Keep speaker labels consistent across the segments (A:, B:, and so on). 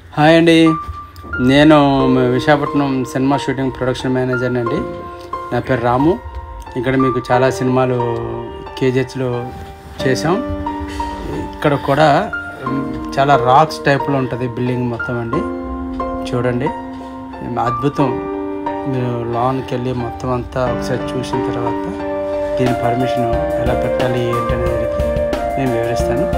A: hi అండి నేను మ- Visakhapatnam cinema shooting production manager అండి నా పేరు రాము ఇక్కడ మీకు చాలా సినిమాలు కేజెస్లో చేసాం ఇక్కడ కూడా మ్, చాలా రాక్స్ టైప్లో ఉంటుంది బిల్డింగ్ మొత్తం అండి చూడండి అద్భుతం మీరు లోన్కి వెళ్ళి మొత్తం అంతా ఒకసారి చూసిన తర్వాత దీని పర్మిషన్ ఎలా పెట్టాలి ఏంటనేది నేను వివరిస్తాను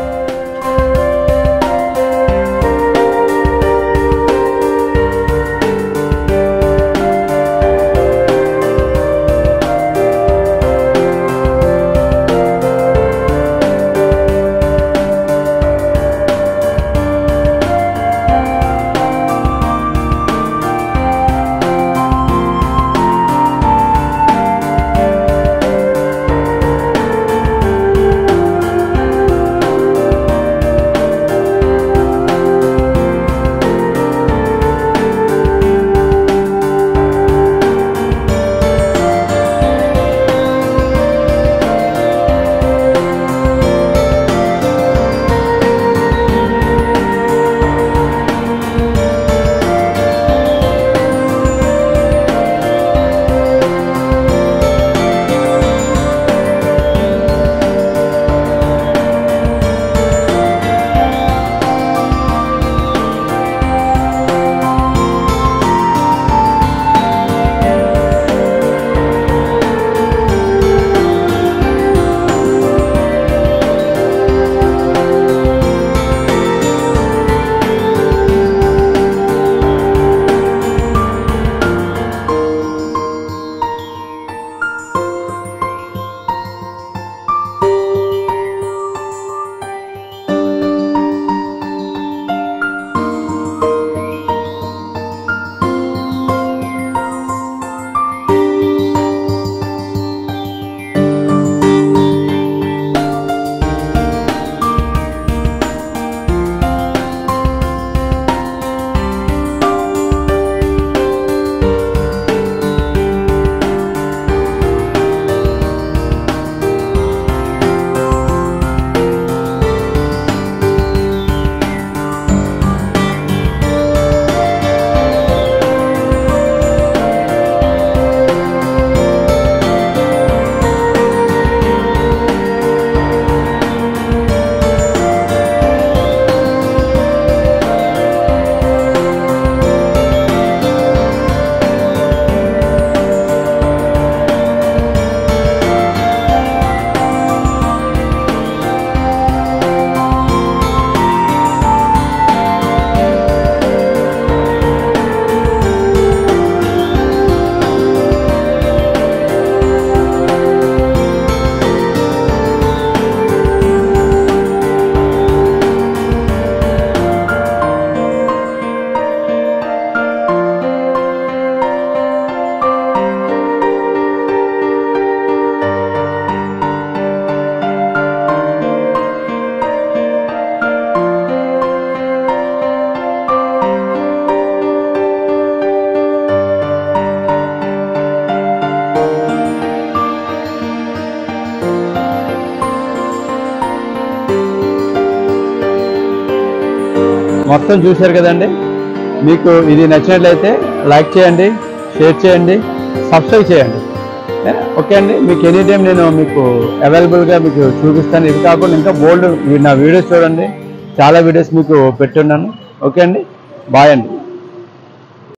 B: మొత్తం చూశారు కదండి మీకు ఇది నచ్చినట్లయితే లైక్ చేయండి షేర్ చేయండి సబ్స్క్రైబ్ చేయండి ఏ, ఓకే అండి మీకు ఎనీ టైం నేను మీకు అవైలబుల్గా మీకు చూపిస్తాను ఇది కాకుండా ఇంకా బోల్డ్ నా వీడియోస్ చూడండి చాలా వీడియోస్ మీకు పెట్టున్నాను ఓకే అండి బాయ్ అండి